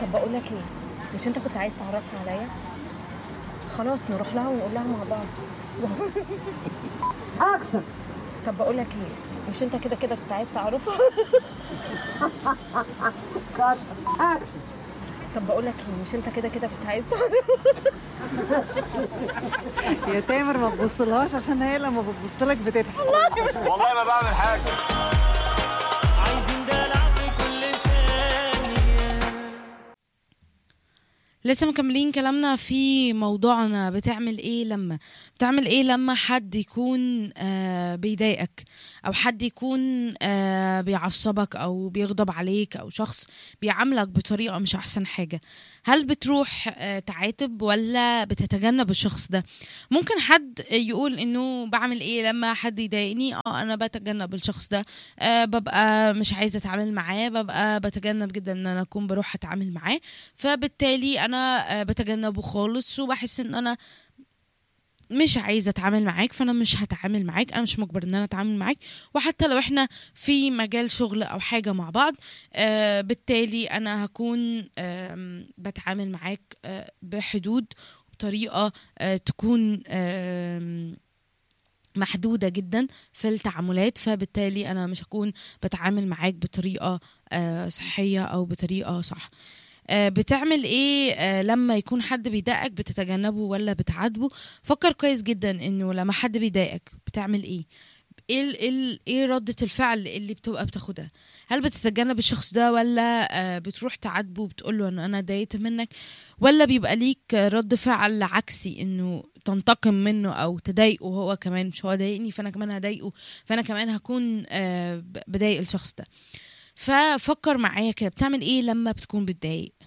طب بقول لك ايه مش انت كنت عايز تعرفها عليا خلاص نروح لها ونقول لها مع بعض اكشن طب بقول لك ايه مش انت كده كده كنت عايز تعرفها كات اكشن طب بقول لك ايه مش انت كده كده كنت عايز تعرفها يا تامر ما تبصلهاش عشان هي لما بتبص لك بتضحك والله ما بعمل حاجه عايزين دلع في كل ثانية لسه مكملين كلامنا في موضوعنا بتعمل ايه لما بتعمل ايه لما حد يكون آه بيضايقك او حد يكون آه بيعصبك او بيغضب عليك او شخص بيعاملك بطريقه مش احسن حاجه هل بتروح آه تعاتب ولا بتتجنب الشخص ده ممكن حد يقول انه بعمل ايه لما حد يضايقني اه انا بتجنب الشخص ده آه ببقى مش عايزه اتعامل معاه ببقى بتجنب جدا ان انا اكون بروح اتعامل معاه فبالتالي انا آه، بتجنبه خالص وبحس ان انا مش عايزه اتعامل معاك فانا مش هتعامل معاك انا مش مجبر ان انا اتعامل معاك وحتى لو احنا في مجال شغل او حاجه مع بعض آه بالتالي انا هكون آم، بتعامل معاك آه بحدود بطريقه آه تكون آم، محدودة جدا في التعاملات فبالتالي أنا مش هكون بتعامل معاك بطريقة آه، صحية أو بطريقة صح آه، بتعمل ايه آه، لما يكون حد بيضايقك بتتجنبه ولا بتعاتبه فكر كويس جدا انه لما حد بيضايقك بتعمل ايه ايه ال- ايه ال- ايه ردة الفعل اللي بتبقى بتاخدها هل بتتجنب الشخص ده ولا آه، بتروح تعاتبه وبتقول له انه انا ضايقت منك ولا بيبقى ليك رد فعل عكسي انه تنتقم منه او تضايقه هو كمان مش هو ضايقني فانا كمان هضايقه فانا كمان هكون آه، ب- بضايق الشخص ده ففكر معايا كده بتعمل ايه لما بتكون بتضايق